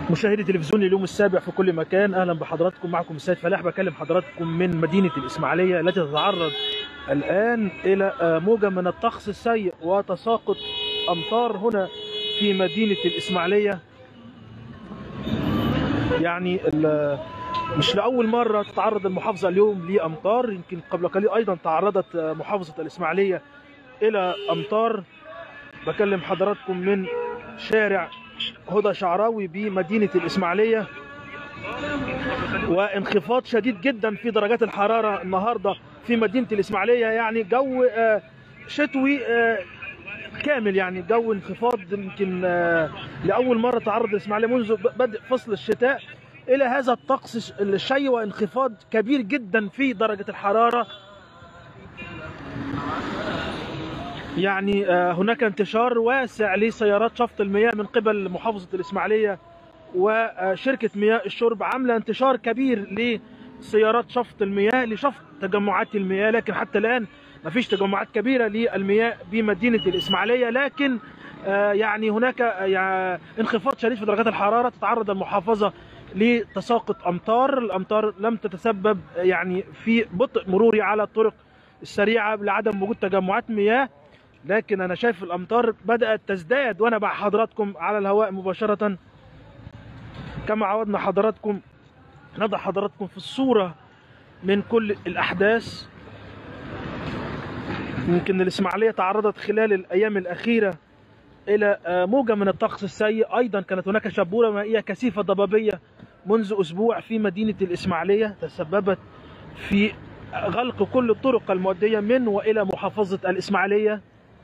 مشاهدي تلفزيون اليوم السابع في كل مكان اهلا بحضراتكم معكم السيد فلاح بكلم حضراتكم من مدينه الاسماعيليه التي تتعرض الان الى موجه من الطقس السيء وتساقط امطار هنا في مدينه الاسماعيليه يعني مش لاول مره تتعرض المحافظه اليوم لامطار يمكن قبل قليل ايضا تعرضت محافظه الاسماعيليه الى امطار بكلم حضراتكم من شارع هدى شعراوي بمدينة الإسماعيلية وانخفاض شديد جدا في درجات الحرارة النهاردة في مدينة الإسماعيلية يعني جو شتوي كامل يعني جو انخفاض يمكن لأول مرة تعرض الإسماعيلية منذ بدء فصل الشتاء إلى هذا الطقس الشيء وانخفاض كبير جدا في درجة الحرارة يعني هناك انتشار واسع لسيارات شفط المياه من قبل محافظة الإسماعيلية وشركة مياه الشرب عاملة انتشار كبير لسيارات شفط المياه لشفط تجمعات المياه لكن حتى الآن ما فيش تجمعات كبيرة للمياه بمدينة الإسماعيلية لكن يعني هناك انخفاض شديد في درجات الحرارة تتعرض المحافظة لتساقط أمطار الأمطار لم تتسبب يعني في بطء مروري على الطرق السريعة لعدم وجود تجمعات مياه لكن انا شايف الامطار بدات تزداد وانا مع حضراتكم على الهواء مباشره كما عودنا حضراتكم نضع حضراتكم في الصوره من كل الاحداث يمكن الاسماعيليه تعرضت خلال الايام الاخيره الى موجه من الطقس السيء ايضا كانت هناك شبوره مائيه كثيفه ضبابيه منذ اسبوع في مدينه الاسماعيليه تسببت في غلق كل الطرق المؤديه من والى محافظه الاسماعيليه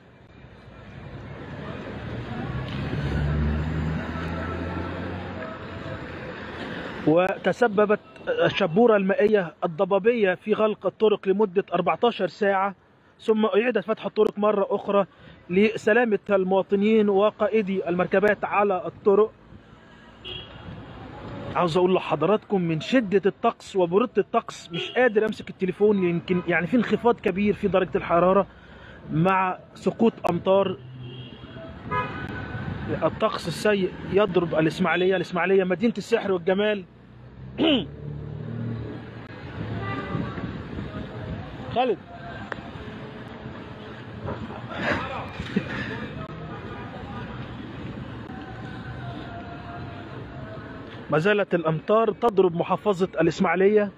وتسببت الشبورة المائية الضبابية في غلق الطرق لمدة 14 ساعة ثم أعيدت فتح الطرق مرة أخرى لسلامة المواطنين وقائدي المركبات على الطرق عاوز أقول لحضراتكم من شدة الطقس وبرودة الطقس مش قادر أمسك التليفون يمكن يعني في انخفاض كبير في درجة الحرارة مع سقوط أمطار الطقس السيء يضرب الإسماعيلية الإسماعيلية مدينة السحر والجمال خالد ما زالت الأمطار تضرب محافظة الإسماعيلية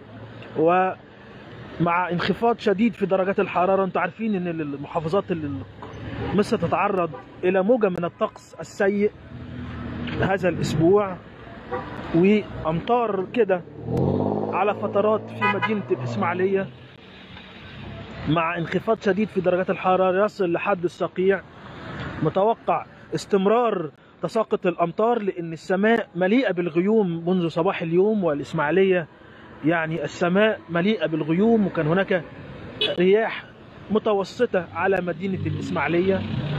ومع انخفاض شديد في درجات الحرارة انتم عارفين ان المحافظات اللي مصر تتعرض إلى موجة من الطقس السيء هذا الأسبوع وامطار كده على فترات في مدينه الاسماعيليه مع انخفاض شديد في درجات الحراره يصل لحد الصقيع متوقع استمرار تساقط الامطار لان السماء مليئه بالغيوم منذ صباح اليوم والاسماعيليه يعني السماء مليئه بالغيوم وكان هناك رياح متوسطه على مدينه الاسماعيليه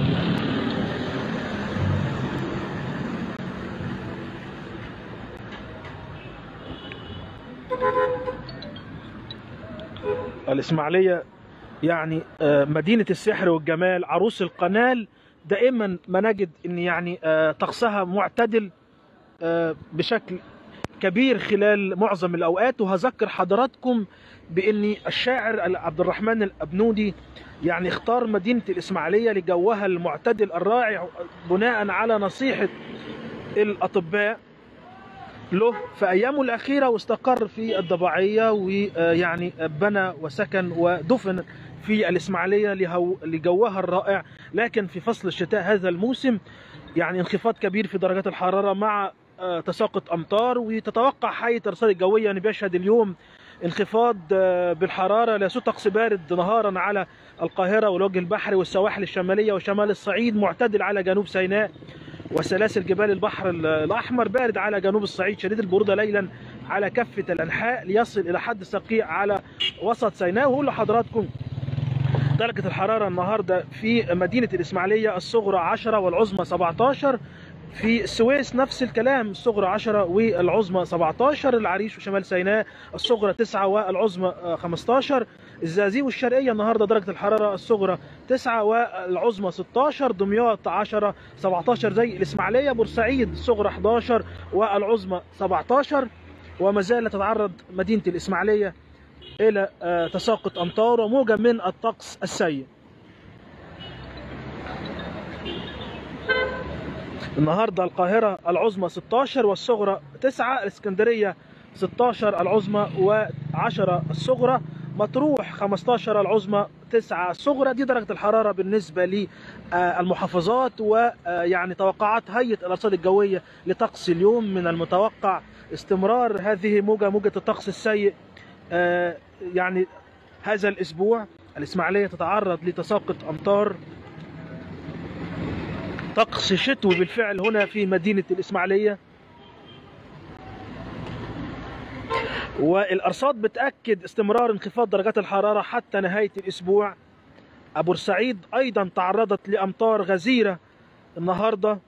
الإسماعيلية يعني مدينة السحر والجمال عروس القنال دائما ما نجد ان يعني طقسها معتدل بشكل كبير خلال معظم الاوقات وهذكر حضراتكم بان الشاعر عبد الرحمن الابنودي يعني اختار مدينه الاسماعيليه لجوها المعتدل الرائع بناء على نصيحه الاطباء له في ايامه الاخيره واستقر في الضباعيه ويعني بنى وسكن ودفن في الاسماعيليه لجوها الرائع لكن في فصل الشتاء هذا الموسم يعني انخفاض كبير في درجات الحراره مع تساقط امطار وتتوقع حي الارصاد الجويه ان بيشهد اليوم انخفاض بالحراره ليسود طقس بارد نهارا على القاهره والوجه البحري والسواحل الشماليه وشمال الصعيد معتدل على جنوب سيناء وسلاسل جبال البحر الأحمر بارد على جنوب الصعيد شديد البرودة ليلا على كافة الأنحاء ليصل إلى حد الصقيع على وسط سيناء وأقول لحضراتكم درجة الحرارة النهاردة في مدينة الإسماعيلية الصغرى 10 والعظمى 17 في السويس نفس الكلام الصغرى 10 والعظمى 17 العريش وشمال سيناء الصغرى 9 والعظمى آه، 15 الزقازيق والشرقيه النهارده درجه الحراره الصغرى 9 والعظمى 16 دمياط 10 17 زي الاسماعيليه بورسعيد الصغرى 11 والعظمى 17 وما زالت تتعرض مدينه الاسماعيليه الى آه، تساقط امطار وموجه من الطقس السيء النهارده القاهرة العظمى 16 والصغرى 9 الاسكندرية 16 العظمى و10 الصغرى مطروح 15 العظمى 9 الصغرى دي درجة الحرارة بالنسبة للمحافظات ويعني توقعات هيئة الأرصاد الجوية لطقس اليوم من المتوقع استمرار هذه موجة موجة الطقس السيء آه، يعني هذا الأسبوع الإسماعيلية تتعرض لتساقط أمطار طقس شتوي بالفعل هنا في مدينة الإسماعيلية والأرصاد بتأكد استمرار انخفاض درجات الحرارة حتى نهاية الأسبوع بورسعيد أيضا تعرضت لأمطار غزيرة النهاردة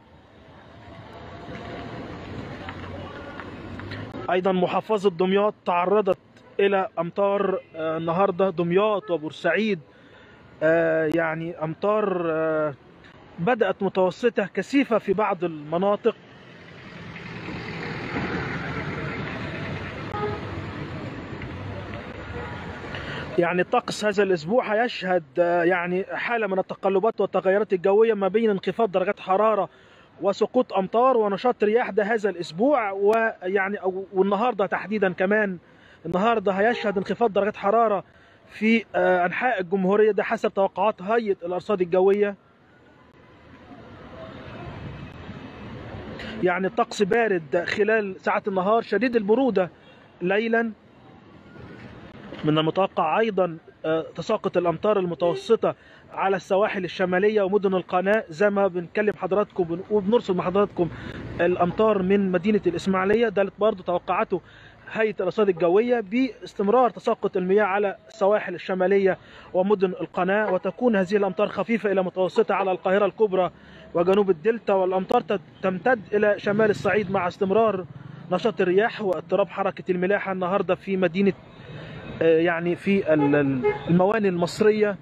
أيضا محافظة دمياط تعرضت إلى أمطار آه، النهاردة دمياط وبورسعيد آه، يعني أمطار آه، بدأت متوسطة كثيفة في بعض المناطق يعني طقس هذا الأسبوع هيشهد آه، يعني حالة من التقلبات والتغيرات الجوية ما بين انخفاض درجات حرارة وسقوط أمطار ونشاط رياح ده هذا الأسبوع ويعني أو- والنهاردة تحديدا كمان النهاردة هيشهد انخفاض درجات حرارة في آه، أنحاء الجمهورية ده حسب توقعات هيئة الأرصاد الجوية يعني الطقس بارد خلال ساعات النهار شديد البرودة ليلا من المتوقع أيضا آه، تساقط الأمطار المتوسطة على السواحل الشمالية ومدن القناة زي ما بنكلم حضراتكم بن- وبنرسل مع حضراتكم الأمطار من مدينة الإسماعيلية ده برضه توقعاته هيئة الأرصاد الجوية باستمرار تساقط المياه على السواحل الشمالية ومدن القناة وتكون هذه الأمطار خفيفة إلى متوسطة على القاهرة الكبرى وجنوب الدلتا والأمطار تت- تمتد إلى شمال الصعيد مع استمرار نشاط الرياح واضطراب حركة الملاحة النهاردة في مدينة آه، يعني في ال- ال- الموانئ المصرية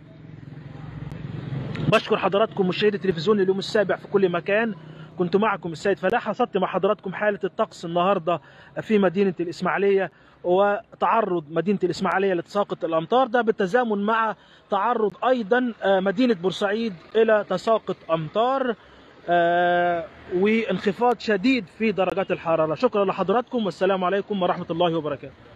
بشكر حضراتكم مشاهدي تلفزيون اليوم السابع في كل مكان كنت معكم السيد فلاح حصدت مع حضراتكم حالة الطقس النهاردة في مدينة الإسماعيلية وتعرض مدينة الإسماعيلية لتساقط الأمطار ده بالتزامن مع تعرض أيضا آه، مدينة بورسعيد إلى تساقط أمطار آه، وانخفاض شديد في درجات الحرارة شكرا لحضراتكم والسلام عليكم ورحمة الله وبركاته